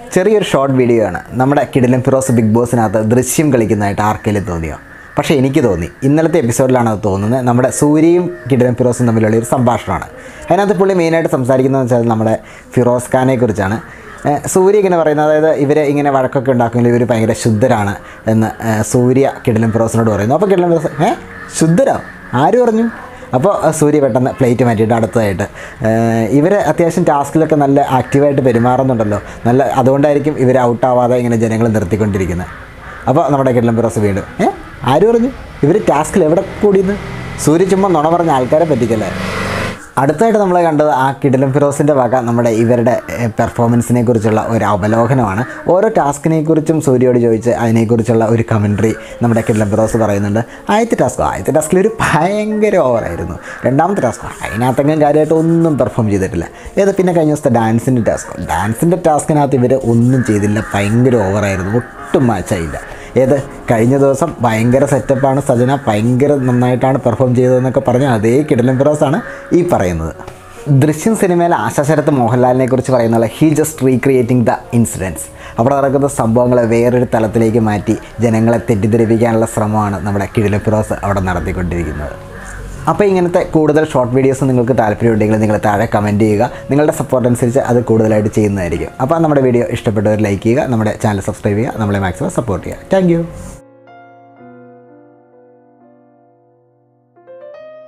ചെറിയൊരു short video ആണ് നമ്മുടെ കിടിലം ഫിറോസ് ബിഗ് ബോസിനകത്ത് ദൃശ്യം കളിക്കുന്നതായിട്ട് ആർക്കെങ്കിലും തോന്നിയോ പക്ഷേ എനിക്ക് തോന്നി ഇന്നലത്തെ എപ്പിസോഡിലാണ് അത് തോന്നുന്നത് നമ്മുടെ സൂര്യയും കിടിലം ഫിറോസും തമ്മിലുള്ള ഒരു സംഭാഷണമാണ് അതിനകത്ത് പുള്ളി മെയിനായിട്ട് സംസാരിക്കുന്നതെന്ന് വെച്ചാൽ നമ്മുടെ ഫിറോസ് ഖാനെ കുറിച്ചാണ് ഏഹ് സൂര്യ ഇങ്ങനെ പറയുന്നത് അതായത് ഇവർ ഇങ്ങനെ വഴക്കൊക്കെ ഉണ്ടാക്കുമെങ്കിൽ ഇവർ ഭയങ്കര ശുദ്ധരാണ് എന്ന് ഏഹ് സൂര്യ കിടിലം ഫിറോസിനോട് പറയുന്നു അപ്പോൾ കിടിലം ഫിറോസ് ഏ ശുദ്ധരോ ആര് പറഞ്ഞു അപ്പോൾ സൂര്യ പെട്ടെന്ന് പ്ലേറ്റ് മാറ്റിയിട്ട് അടുത്തതായിട്ട് ഇവർ അത്യാവശ്യം ടാസ്കിലൊക്കെ നല്ല ആക്റ്റീവായിട്ട് പെരുമാറുന്നുണ്ടല്ലോ നല്ല അതുകൊണ്ടായിരിക്കും ഇവർ ഔട്ടാവാതെ ഇങ്ങനെ ജനങ്ങൾ നിർത്തിക്കൊണ്ടിരിക്കുന്നത് അപ്പോൾ നമ്മുടെ കിടലം ഫിറോസ് വീണ്ടും ഏ ആര് പറഞ്ഞു ഇവർ ടാസ്കിൽ എവിടെ കൂടിയെന്ന് സൂര്യ ചുമ്മാ നുണ പറഞ്ഞ ആൾക്കാരെ പറ്റിക്കല്ലേ അടുത്തായിട്ട് നമ്മൾ കണ്ടത് ആ കിടിലം ഫിറോസിൻ്റെ വക നമ്മുടെ ഇവരുടെ പെർഫോമൻസിനെ കുറിച്ചുള്ള ഒരു അവലോകനമാണ് ഓരോ ടാസ്കിനെ കുറിച്ചും സൂര്യയോട് ചോദിച്ച് അതിനെക്കുറിച്ചുള്ള ഒരു കമൻട്രി നമ്മുടെ കിടിലം ഫിറോസ് പറയുന്നുണ്ട് ആദ്യത്തെ ടാസ്ക് ആദ്യത്തെ ടാസ്കിൽ ഒരു ഭയങ്കര ഓവറായിരുന്നു രണ്ടാമത്തെ ടാസ്ക് അതിനകത്തെങ്കിലും കാര്യമായിട്ട് ഒന്നും പെർഫോം ചെയ്തിട്ടില്ല ഏത് പിന്നെ കഴിഞ്ഞ ദിവസത്തെ ഡാൻസിൻ്റെ ടാസ്ക് ഡാൻസിൻ്റെ ടാസ്കിനകത്ത് ഇവർ ഒന്നും ചെയ്തില്ല ഭയങ്കര ഓവറായിരുന്നു ഒട്ടും മാച്ചായില്ല ഏത് കഴിഞ്ഞ ദിവസം ഭയങ്കര സെറ്റപ്പാണ് സജന ഭയങ്കര നന്നായിട്ടാണ് പെർഫോം ചെയ്തതെന്നൊക്കെ പറഞ്ഞ അതേ കിടലം ഫിറോസാണ് ഈ പറയുന്നത് ദൃശ്യം സിനിമയിലെ ആശാശരത്ത് മോഹൻലാലിനെ കുറിച്ച് പറയുന്നുള്ള he just recreating the incidents അവിടെ നടക്കുന്ന സംഭവങ്ങളെ വേറൊരു തലത്തിലേക്ക് മാറ്റി ജനങ്ങളെ തെറ്റിദ്ധരിപ്പിക്കാനുള്ള ശ്രമമാണ് നമ്മുടെ കിടിലം ഫിറോസ് അവിടെ നടത്തിക്കൊണ്ടിരിക്കുന്നത് അപ്പോൾ ഇങ്ങനത്തെ കൂടുതൽ ഷോർട്ട് വീഡിയോസ് നിങ്ങൾക്ക് താല്പര്യമുണ്ടെങ്കിൽ നിങ്ങൾ താഴെ കമൻറ്റ് ചെയ്യുക നിങ്ങളുടെ സപ്പോർട്ട് അനുസരിച്ച് അത് കൂടുതലായിട്ട് ചെയ്യുന്നതായിരിക്കും അപ്പോൾ നമ്മുടെ വീഡിയോ ഇഷ്ടപ്പെട്ടവർ ലൈക്ക് ചെയ്യുക നമ്മുടെ ചാനൽ സബ്സ്ക്രൈബ് ചെയ്യുക നമ്മളെ മാക്സിമം സപ്പോർട്ട് ചെയ്യുക താങ്ക്